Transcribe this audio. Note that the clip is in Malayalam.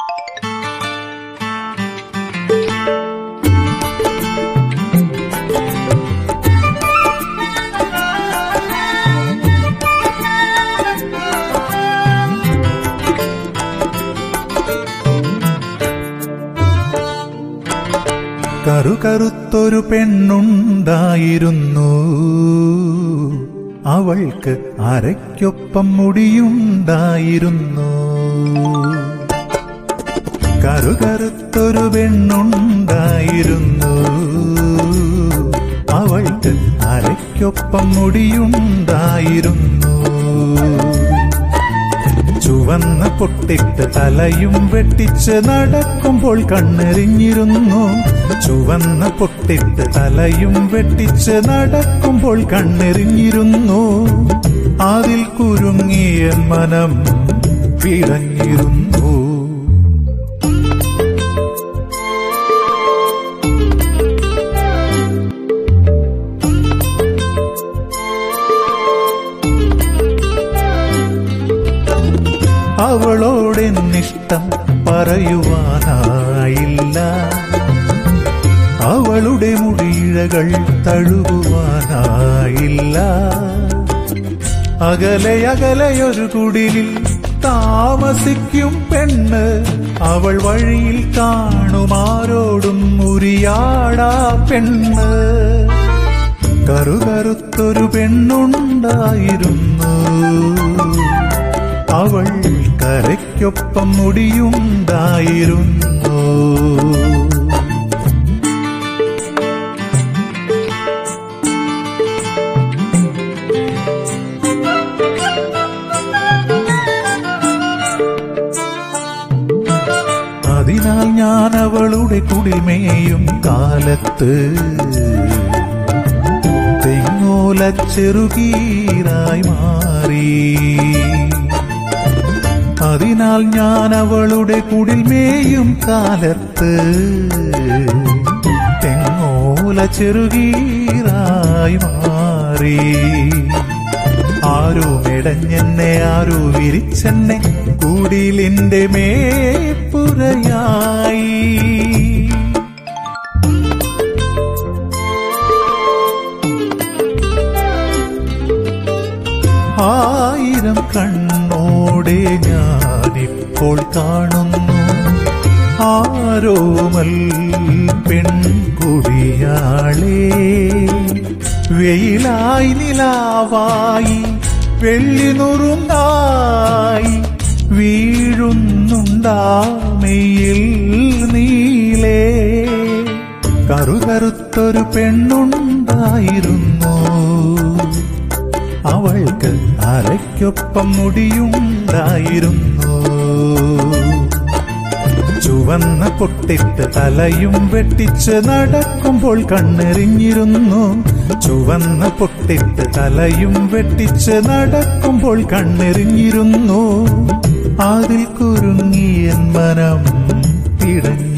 കറുകറുത്തൊരു പെണ്ണുണ്ടായിരുന്നു അവൾക്ക് അരയ്ക്കൊപ്പം മുടിയുണ്ടായിരുന്നു കറുകറുത്തൊരു പെണ്ണുണ്ടായിരുന്നു അവൾക്ക് അരയ്ക്കൊപ്പം മുടിയുണ്ടായിരുന്നു ചുവന്ന പൊട്ടിട്ട് തലയും വെട്ടിച്ച് നടക്കുമ്പോൾ കണ്ണെറിഞ്ഞിരുന്നു ചുവന്ന പൊട്ടിട്ട് തലയും വെട്ടിച്ച് നടക്കുമ്പോൾ കണ്ണെറിഞ്ഞിരുന്നു അതിൽ കുരുങ്ങിയ മനം പിടഞ്ഞിരുന്നു അവളോടെന്നിഷ്ടം പറയുവാനായില്ല അവളുടെ മുടിയിഴകൾ തഴുകുവാനായില്ല അകലെ അകലെയൊരു കുടിലിൽ താമസിക്കും പെണ്ണ് അവൾ വഴിയിൽ കാണുമാരോടും മുറിയാടാ പെണ്ണ് കറുകറുത്തൊരു പെണ്ണുണ്ടായിരുന്നു അവൾ കരയ്ക്കൊപ്പം മുടിയുണ്ടായിരുന്നു അതിനാൽ ഞാൻ അവളുടെ കുടിമേയും കാലത്ത് തെങ്ങോല ചെറുകീരായി മാറി അതിനാൽ ഞാൻ അവളുടെ കുടിൽമേയും കാലത്ത് തെങ്ങോല ചെറുകീരായി മാറി ആരോ മെടഞ്ഞെന്നെ ആരോ വിരിച്ചെന്നെ കുടിലിന്റെ മേപ്പുരയായി ആയിരം കണ്ണോടെ ഞാനിപ്പോൾ കാണുന്നു ആരോമൽ പെൺകുടിയാളേ വെയിലായി നിലാവായി വെള്ളി നുറുങ്ങായി വീഴുന്നുണ്ടാമെയിൽ നീലേ കറുകറുത്തൊരു പെണ്ണുണ്ടായിരുന്നു അവൾക്ക് അരയ്ക്കൊപ്പം മുടിയുണ്ടായിരുന്നു ചുവന്ന പൊട്ടിട്ട് തലയും വെട്ടിച്ച് നടക്കുമ്പോൾ കണ്ണെറിഞ്ഞിരുന്നു ചുവന്ന പൊട്ടിട്ട് തലയും വെട്ടിച്ച് നടക്കുമ്പോൾ കണ്ണെറിഞ്ഞിരുന്നു അതിൽ കുരുങ്ങിയൻ മനം പിടഞ്ഞു